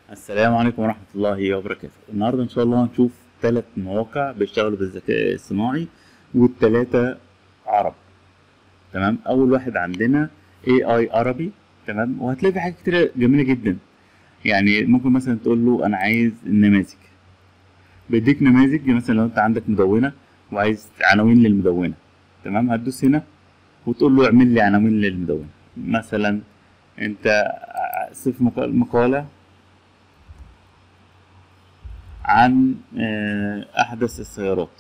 السلام عليكم ورحمة الله وبركاته النهاردة إن شاء الله هنشوف ثلاث مواقع بيشتغلوا بالذكاء الصناعي والتلاتة عرب تمام أول واحد عندنا AI عربي تمام وهتلاقي في حاجات كتيرة جميلة جدا يعني ممكن مثلا تقول له أنا عايز النماذج بيديك نماذج مثلا لو أنت عندك مدونة وعايز عناوين للمدونة تمام هتدوس هنا وتقول له اعمل لي عناوين للمدونة مثلا أنت صف مقالة عن أحدث السيارات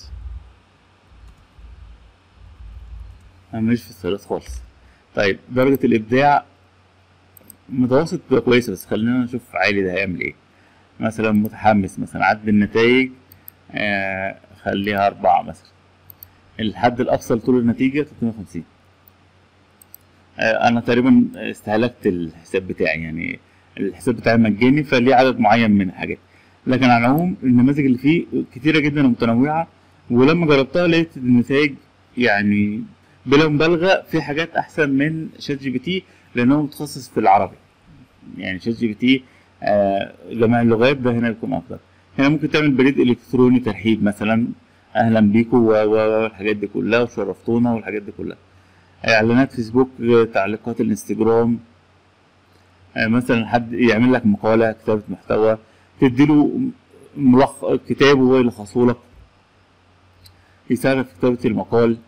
أنا ماليش في السيارات خالص طيب درجة الإبداع متوسط تبقى كويسة بس خلينا نشوف عالي ده هيعمل إيه مثلا متحمس مثلا عد النتائج آه خليها أربعة مثلا الحد الأقصى لطول النتيجة 350 آه أنا تقريبا استهلكت الحساب بتاعي يعني الحساب بتاعي مجاني فليه عدد معين من الحاجات لكن على العموم النماذج اللي فيه كتيرة جدا ومتنوعة ولما جربتها لقيت النتائج يعني بلا مبالغة في حاجات أحسن من شات جي بي تي لأنه متخصص في العربي يعني شات جي بي تي آه جميع اللغات ده هنا بيكون أفضل هنا ممكن تعمل بريد إلكتروني ترحيب مثلا أهلا بيكم والحاجات دي كلها وشرفتونا والحاجات دي كلها إعلانات فيسبوك تعليقات الانستجرام آه مثلا حد يعمل لك مقالة كتابة محتوى تديله ملخ... كتاب وهو يلخصه لك يساعدك في كتابة المقال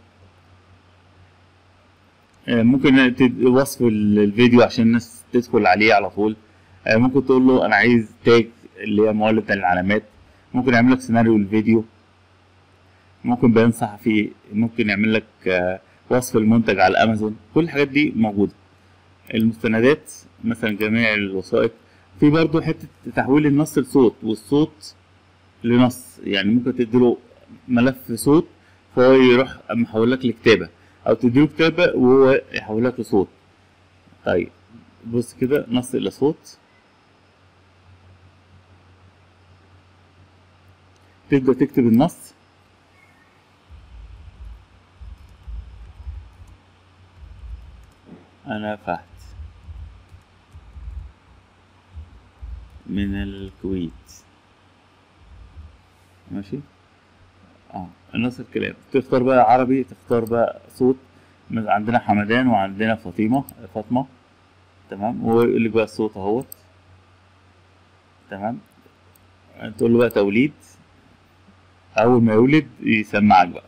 ممكن وصف الفيديو عشان الناس تدخل عليه على طول ممكن تقول له انا عايز تاج اللي هي مؤلف العلامات ممكن يعمل لك سيناريو الفيديو ممكن بيان صحفي ممكن يعمل لك وصف المنتج على الامازون كل الحاجات دي موجوده المستندات مثلا جميع الوثائق في برضه حته تحويل النص لصوت والصوت لنص يعني ممكن تديله ملف صوت فهو يروح محول لك لكتابه او تديله كتابه وهو يحول لك لصوت طيب بص كده نص الى صوت تبدا تكتب النص انا فهد من الكويت ماشي اه نفس الكلام تختار بقى عربي تختار بقى صوت عندنا حمدان وعندنا فاطمة فاطمة تمام ويقول لك بقى الصوت اهوت تمام تقول له بقى توليد اول ما يولد يسمعك بقى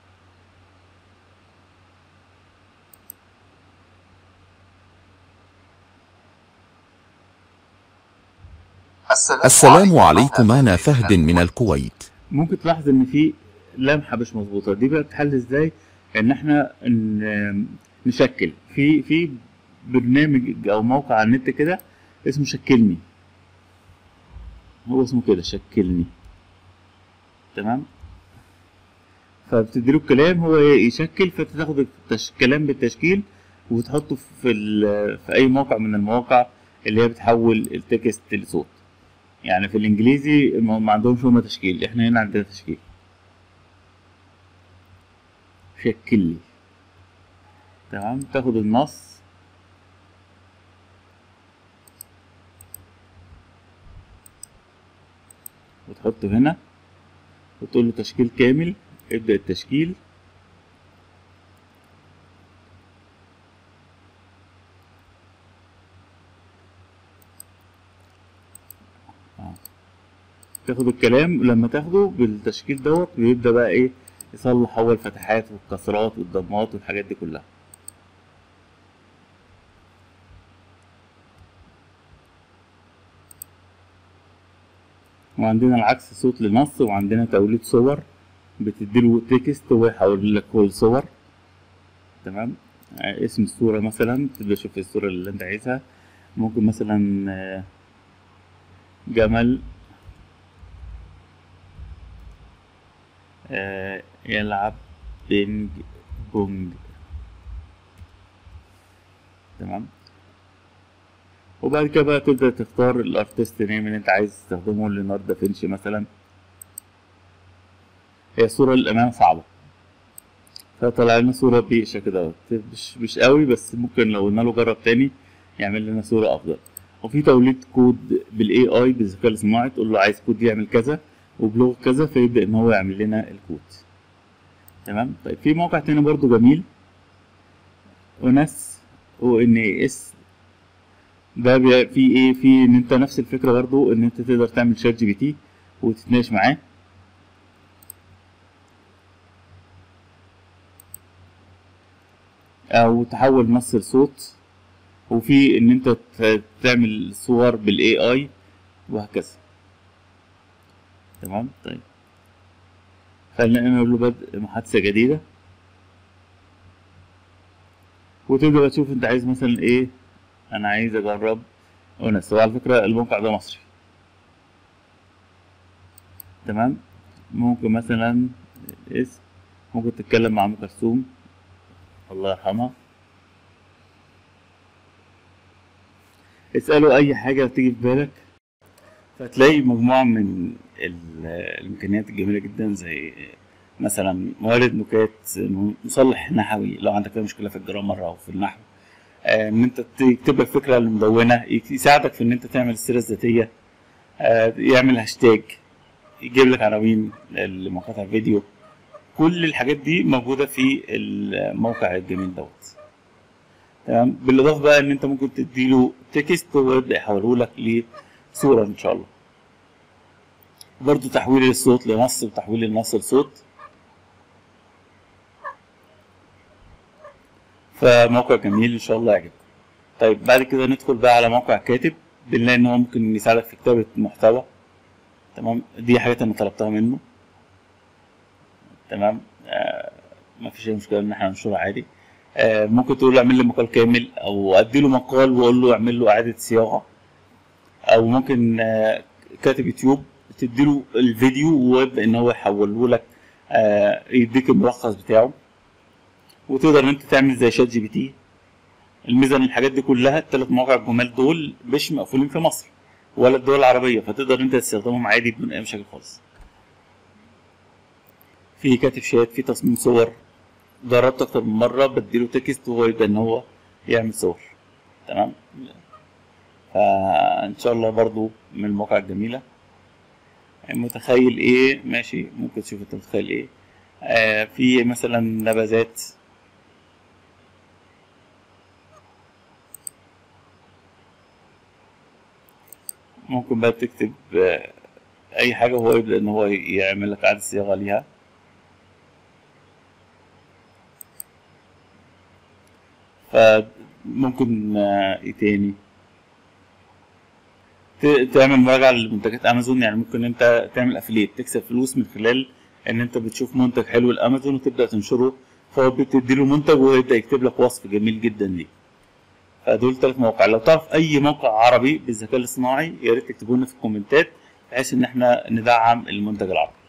السلام عليكم أنا فهد من الكويت ممكن تلاحظ ان في لمحه مش مظبوطه دي بقى بتحل ازاي ان احنا نشكل في في برنامج او موقع على النت كده اسمه شكلني هو اسمه كده شكلني تمام فبتديله الكلام هو يشكل فانت تاخد الكلام بالتشكيل وتحطه في في اي موقع من المواقع اللي هي بتحول التكست لصوت يعني في الانجليزي ما عندهمش هما تشكيل احنا هنا عندنا تشكيل شكل لي تمام تاخد النص وتحطه هنا وتقول له تشكيل كامل ابدأ التشكيل تاخد الكلام لما تاخده بالتشكيل دوت بيبدأ بقى ايه يصلح هو الفتحات والكسرات والضمات والحاجات دي كلها وعندنا العكس صوت لنص وعندنا توليد صور بتديله تكست وهو يحول لك كل صور تمام اسم الصورة مثلا تبدأ تشوف الصورة اللي انت عايزها ممكن مثلا جمل آه يلعب بينج بونج تمام وبعد كده بقى تبدأ تختار الارتست نيم اللي انت عايز تستخدمه ليوناردو دافنشي مثلا هي الصورة للأمانة صعبة فطلع لنا صورة بالشكل دوت مش مش قوي بس ممكن لو قلنا له جرب تاني يعمل لنا صورة أفضل وفي توليد كود بالاي اي بالذكاء الاصطناعي تقول له عايز كود يعمل كذا وبلغه كذا فيبدا ان هو يعمل لنا الكود تمام طيب في موقع تاني برضو جميل وناس او ان اي اس ده بي- في ايه في ان انت نفس الفكره برضو ان انت تقدر تعمل شات جي بي تي وتتناقش معاه او تحول نص لصوت وفي ان انت ت- تعمل صور بالاي اي وهكذا تمام طيب خلينا نقول له بدء محادثة جديدة وتبدأ بقى تشوف انت عايز مثلا ايه انا عايز اجرب اونس هو على فكرة الموقع ده مصري تمام ممكن مثلا الاسم ممكن تتكلم مع ام كلثوم الله يرحمها اسأله أي حاجة تيجي في بالك فتلاقي مجموعة من ال- الإمكانيات الجميلة جدا زي مثلا موارد نكات مصلح نحوي لو عندك أي مشكلة في الجرامر أو في النحو آه، إن أنت تكتب لك فكرة المدونة يساعدك في إن أنت تعمل السيرة الذاتية آه، يعمل هاشتاج يجيب لك عناوين لمقاطع فيديو كل الحاجات دي موجودة في الموقع الجميل دوت تمام بالاضافه بقى ان انت ممكن تديله تكست ويبدا يحوله لك لصوره ان شاء الله برضو تحويل الصوت لنص وتحويل النص لصوت فموقع جميل ان شاء الله يعجبكم طيب بعد كده ندخل بقى على موقع كاتب بنلاقي ان هو ممكن يساعدك في كتابه محتوى تمام دي حاجات انا طلبتها منه تمام آه مفيش اي مشكله ان احنا ننشرها عادي آه، ممكن تقول له اعمل لي مقال كامل او ادي له مقال واقول له اعمل له اعاده صياغه او ممكن آه، كاتب يوتيوب تدي له الفيديو ويبدا ان هو يحوله لك آه، يديك الملخص بتاعه وتقدر ان انت تعمل زي شات جي بي تي الميزه ان الحاجات دي كلها الثلاث مواقع الجمال دول مش مقفولين في مصر ولا الدول العربيه فتقدر ان انت تستخدمهم عادي بدون اي مشاكل خالص في كاتب شات في تصميم صور جربت اكتر من مره بديله تكست وهو يبدا ان هو يعمل صور تمام فان شاء الله برضو من المواقع الجميله متخيل ايه ماشي ممكن تشوف انت متخيل ايه آه في مثلا نبذات ممكن بقى تكتب آه اي حاجه وهو يبدا ان هو يعمل لك اعاده صياغه ليها فممكن آه، ايه تاني ت- تعمل مراجعة لمنتجات امازون يعني ممكن انت تعمل افليت تكسب فلوس من خلال ان انت بتشوف منتج حلو لامازون وتبدا تنشره فهو بتدي له منتج وهو يبدا يكتب لك وصف جميل جدا ليه فدول ثلاث مواقع لو تعرف اي موقع عربي بالذكاء الاصطناعي يا ريت تكتبوا لنا في الكومنتات بحيث ان احنا ندعم المنتج العربي